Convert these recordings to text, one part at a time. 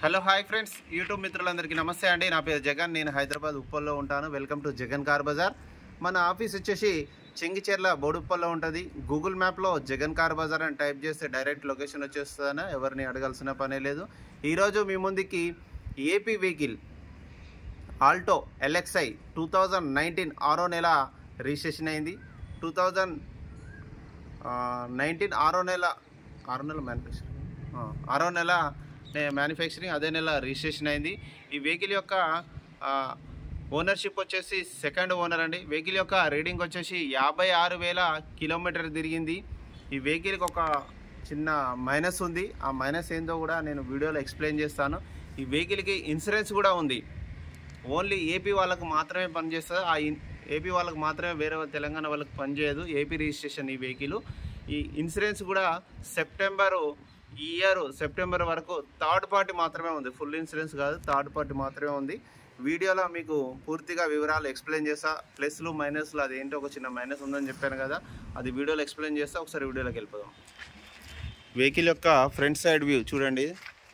Hello hi friends YouTube మిత్రులందరికీ నమస్తే అండి నా పేరు జగన్ నేను హైదరాబాద్ ఉప్పల్లో ఉంటాను welcome to Jagan car bazaar మన ఆఫీస్ వచ్చేసి చెంగిచెర్ల బోడుప్పల్లో ఉంటుంది గూగుల్ మ్యాప్లో జగన్ కార్ బజార్ అని టైప్ చేస్తే డైరెక్ట్ లొకేషన్ వచ్చేస్తుందని ఎవరిని అడగాల్సిన పనే లేదు ఈరోజు మీ ముందుకి AP vehicle Alto LXI two thousand nineteen ఆరో నెల రిజిస్ట్రేషన్ అయింది టూ థౌజండ్ నైన్టీన్ ఆరో నెల ఆరో నెల మ్యానుఫ్యాక్చరింగ్ ఆరో నెల మ్యానుఫ్యాక్చరింగ్ అదే నెల రిజిస్ట్రేషన్ అయింది ఈ వెహికల్ యొక్క ఓనర్షిప్ వచ్చేసి సెకండ్ ఓనర్ అండి వెహికల్ యొక్క రీడింగ్ వచ్చేసి యాభై ఆరు వేల కిలోమీటర్ తిరిగింది ఈ వెహికల్కి ఒక చిన్న మైనస్ ఉంది ఆ మైనస్ ఏందో కూడా నేను వీడియోలో ఎక్స్ప్లెయిన్ చేస్తాను ఈ వెహికల్కి ఇన్సూరెన్స్ కూడా ఉంది ఓన్లీ ఏపీ వాళ్ళకు మాత్రమే పనిచేస్తుంది ఆ ఇన్ ఏపీ వాళ్ళకి మాత్రమే వేరే తెలంగాణ వాళ్ళకి పనిచేయదు ఏపీ రిజిస్ట్రేషన్ ఈ వెహికల్ ఈ ఇన్సూరెన్స్ కూడా సెప్టెంబరు ఈ ఇయర్ సెప్టెంబర్ వరకు థర్డ్ పార్టీ మాత్రమే ఉంది ఫుల్ ఇన్సూరెన్స్ కాదు థర్డ్ పార్టీ మాత్రమే ఉంది వీడియోలో మీకు పూర్తిగా వివరాలు ఎక్స్ప్లెయిన్ చేస్తా ప్లస్లు మైనస్లు అది ఏంటో ఒక చిన్న మైనస్ ఉందని చెప్పాను కదా అది వీడియోలో ఎక్స్ప్లెయిన్ చేస్తా ఒకసారి వీడియోలోకి వెళ్ళిపోదాం వెహికల్ యొక్క ఫ్రంట్ సైడ్ వ్యూ చూడండి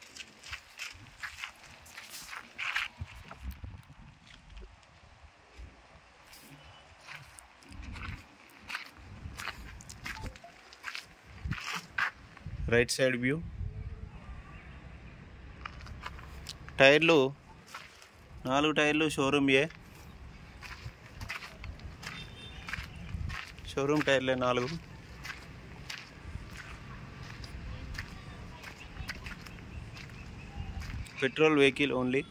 రైట్ సైడ్ వ్యూ టైర్లు నాలుగు టైర్లు షోరూమ్ ఏ షోరూమ్ టైర్లే నాలుగు పెట్రోల్ వెహికల్ ఓన్లీ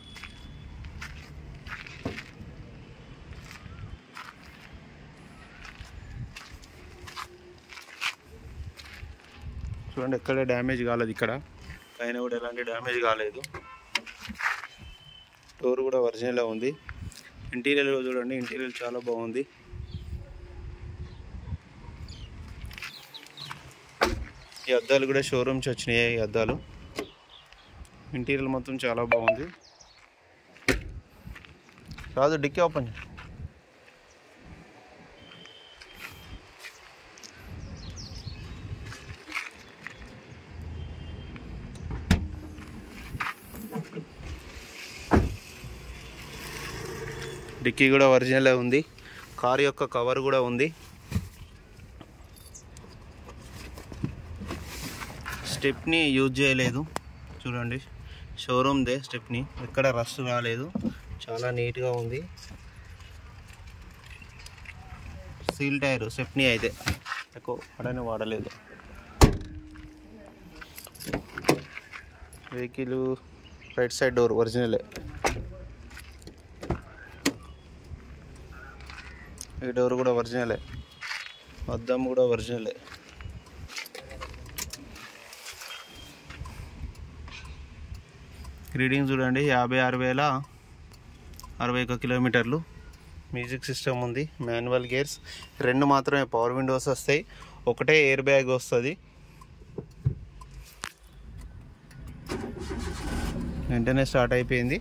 చూడండి ఎక్కడ డ్యామేజ్ కాలేదు ఇక్కడ పైన కూడా ఎలాంటి డ్యామేజ్ కాలేదు డోర్ కూడా ఒరిజినల్ ఉంది ఇంటీరియర్ చూడండి ఇంటీరియర్ చాలా బాగుంది ఈ అద్దాలు కూడా షోరూమ్స్ వచ్చినాయి ఈ అద్దాలు ఇంటీరియర్ మొత్తం చాలా బాగుంది రాదు డిక్కీ ఓపెన్ చేయి. డిక్కీ కూడా ఒరిజినల్ ఉంది కార్ యొక్క కవర్ కూడా ఉంది స్టెప్ని యూజ్ చేయలేదు చూడండి షోరూమ్దే స్టెప్ని ఎక్కడ రస్ట్ రాలేదు చాలా నీట్గా ఉంది సీల్ టైర్ స్టెప్ని అయితే ఎక్కువ వాడని వాడలేదు వెహికల్ రైట్ సైడ్ డోర్ ఒరిజినలే ఈ డోర్ కూడా ఒరిజినలే అద్దం కూడా ఒరిజినలే రీడింగ్ చూడండి యాభై ఆరు వేల అరవై ఒక కిలోమీటర్లు మ్యూజిక్ సిస్టమ్ ఉంది మాన్యువల్ గేర్స్ రెండు మాత్రమే పవర్ విండోస్ వస్తాయి ఒకటే ఎయిర్ బ్యాగ్ వస్తుంది వెంటనే స్టార్ట్ అయిపోయింది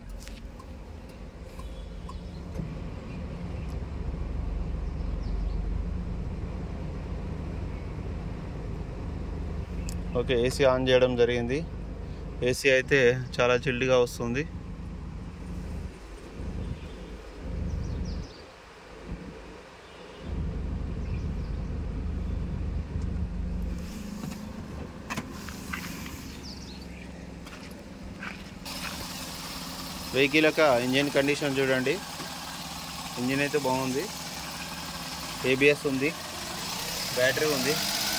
ఓకే ఏసీ ఆన్ చేయడం జరిగింది ఏసీ అయితే చాలా చిల్డ్గా వస్తుంది వెహికల్ యొక్క ఇంజిన్ కండిషన్ చూడండి ఇంజిన్ అయితే బాగుంది ఏబిఎస్ ఉంది బ్యాటరీ ఉంది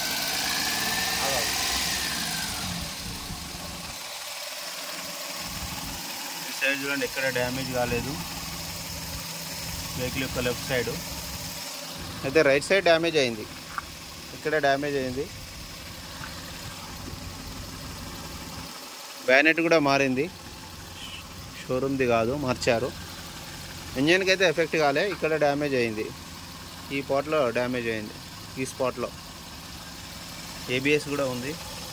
ఈ సైడ్ చూడండి ఎక్కడ డ్యామేజ్ కాలేదు వెహికల్ యొక్క లెఫ్ట్ సైడ్ అయితే రైట్ సైడ్ డ్యామేజ్ అయింది ఇక్కడ డ్యామేజ్ అయింది బ్యానెట్ కూడా మారింది షోరూమ్ది కాదు మార్చారు ఇంజన్కి అయితే ఎఫెక్ట్ కాలే ఇక్కడ డ్యామేజ్ అయింది ఈ స్పాట్లో డ్యామేజ్ అయింది ఈ స్పాట్లో ఏబిఎస్ కూడా ఉంది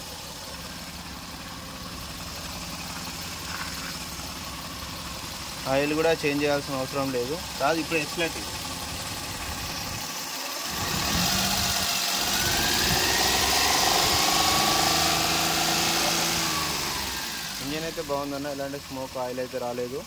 ఆయిల్ కూడా చేంజ్ చేయాల్సిన అవసరం లేదు కాదు ఇప్పుడు ఎక్స్లెట్ ఇంజన్ అయితే బాగుందన్న ఎలాంటి స్మోక్ ఆయిల్ అయితే రాలేదు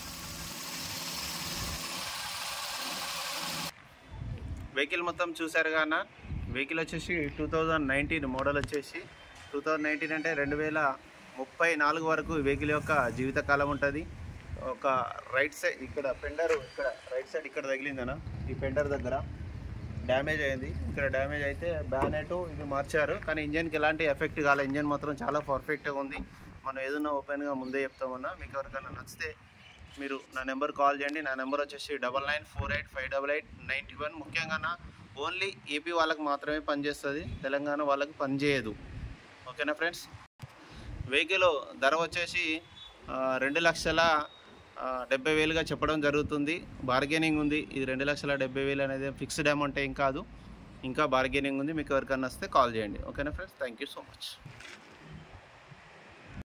వెహికల్ మొత్తం చూసారు కాన వెహికల్ వచ్చేసి టూ థౌజండ్ నైన్టీన్ మోడల్ వచ్చేసి టూ థౌజండ్ నైన్టీన్ అంటే రెండు వేల ముప్పై నాలుగు వరకు ఈ వెహికల్ యొక్క జీవితకాలం ఉంటుంది ఒక రైట్ సైడ్ ఇక్కడ పెండర్ ఇక్కడ రైట్ సైడ్ ఇక్కడ తగిలిందన ఈ పెండర్ దగ్గర డ్యామేజ్ అయింది ఇక్కడ డ్యామేజ్ అయితే బ్యానెట్ ఇది మార్చారు కానీ ఇంజన్కి ఎలాంటి ఎఫెక్ట్ కాలే ఇంజన్ మాత్రం చాలా పర్ఫెక్ట్గా ఉంది మనం ఏదన్నా ఓపెన్గా ముందే చెప్తామన్నా మీకు ఎవరికైనా నచ్చితే మీరు నా నెంబర్ కాల్ చేయండి నా నెంబర్ వచ్చేసి double nine four eight five double eight ninety one ముఖ్యంగా నా ఓన్లీ ఏపీ వాళ్ళకి మాత్రమే పనిచేస్తుంది తెలంగాణ వాళ్ళకి పనిచేయదు ఓకేనా ఫ్రెండ్స్ వెహికల్ ధర వచ్చేసి ఆ, రెండు లక్షల ఆ, డెబ్బై వేలుగా చెప్పడం జరుగుతుంది బార్గెనింగ్ ఉంది ఇది రెండు లక్షల డెబ్బై వేలు అనేది ఫిక్స్డ్ అమౌంట్ ఏం కాదు ఇంకా బార్గెనింగ్ ఉంది మీకు ఎవరికన్నా వస్తే కాల్ చేయండి ఓకేనా friends thank you so much